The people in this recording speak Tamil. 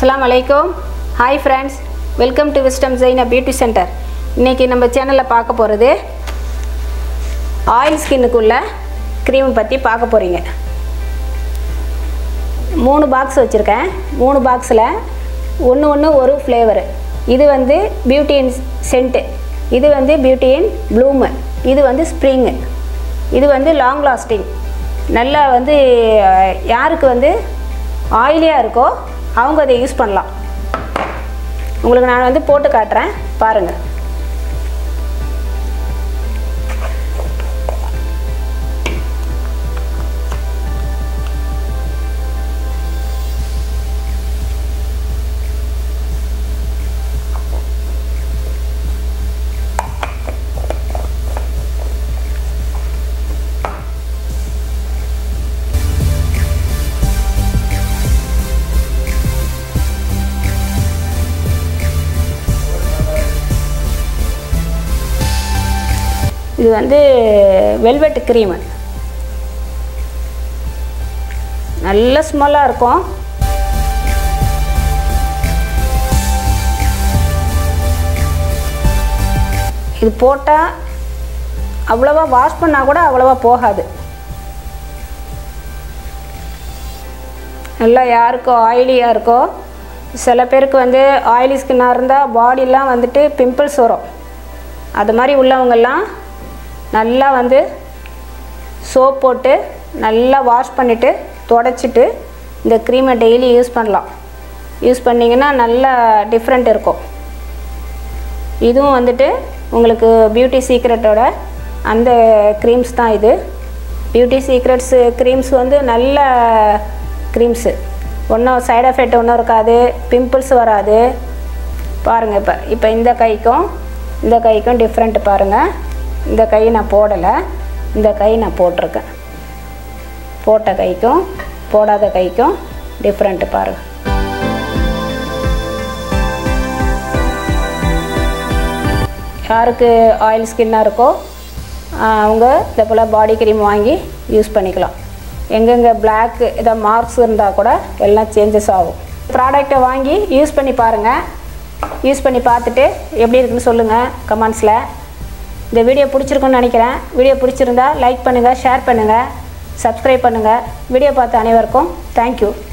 அஸ்ஸலாமு அலைக்கும் hi friends welcome to Wisdom Jaina beauty centre இன்றைக்கி நம்ம சேனலில் பார்க்க போகிறது ஆயில் ஸ்கின்னுக்குள்ள க்ரீம் பற்றி பார்க்க போகிறீங்க மூணு பாக்ஸ் வச்சுருக்கேன் மூணு பாக்ஸில் ஒன்று ஒன்று ஒரு ஃப்ளேவரு இது வந்து பியூட்டி இன் சென்ட்டு இது வந்து பியூட்டி இன் ப்ளூமு இது வந்து ஸ்ப்ரிங்கு இது வந்து லாங் லாஸ்டிங் நல்லா வந்து அஹ், யாருக்கு வந்து ஆயிலியாக இருக்கோ அவங்க அதை யூஸ் பண்ணலாம் உங்களுக்கு நான் வந்து போட்டு காட்டுறேன் பாருங்கள் இது வந்து வெல்வெட் க்ரீமு நல்ல ஸ்மெல்லாக இருக்கும் இது போட்டால் அவ்வளோவா வாஷ் பண்ணால் கூட அவ்வளோவா போகாது நல்லா யாருக்கோ ஆயிலியாக இருக்கோ சில பேருக்கு வந்து ஆயிலி ஸ்கின்னாக இருந்தால் பாடிலாம் வந்துட்டு பிம்பிள்ஸ் வரும் அது மாதிரி உள்ளவங்கெல்லாம் நல்லா வந்து சோப் போட்டு நல்லா வாஷ் பண்ணிவிட்டு தொடச்சிட்டு இந்த க்ரீமை டெய்லி யூஸ் பண்ணலாம் யூஸ் பண்ணிங்கன்னா நல்ல டிஃப்ரெண்ட் இருக்கும் இதுவும் வந்துட்டு உங்களுக்கு பியூட்டி சீக்ரெட்டோட அந்த க்ரீம்ஸ் தான் இது பியூட்டி சீக்ரெட்ஸு க்ரீம்ஸ் வந்து நல்ல க்ரீம்ஸு ஒன்றும் சைடு எஃபெக்ட் ஒன்றும் இருக்காது பிம்பிள்ஸ் வராது பாருங்கள் இப்போ இப்போ இந்த கைக்கும் இந்த கைக்கும் டிஃப்ரெண்ட் பாருங்கள் இந்த கை நான் போடலை இந்த கை நான் போட்டிருக்கேன் போட்ட கைக்கும் போடாத கைக்கும் டிஃப்ரெண்ட்டு பாருங்கள் யாருக்கு ஆயில் ஸ்கின்னாக இருக்கோ ஆஹ் அவங்க இதை போல் பாடி க்ரீம் வாங்கி யூஸ் பண்ணிக்கலாம் எங்கெங்கே பிளாக் இதை மார்க்ஸ் இருந்தால் கூட எல்லாம் சேஞ்சஸ் ஆகும் ப்ராடக்டை வாங்கி யூஸ் பண்ணி பாருங்கள் யூஸ் பண்ணி பார்த்துட்டு எப்படி இருக்குன்னு சொல்லுங்கள் கமெண்ட்ஸில் இந்த வீடியோ பிடிச்சிருக்குன்னு நினைக்கிறேன் வீடியோ பிடிச்சிருந்தா லைக் பண்ணுங்கள் ஷேர் பண்ணுங்கள் சப்ஸ்கிரைப் பண்ணுங்கள் வீடியோ பார்த்த அனைவருக்கும் தேங்க்யூ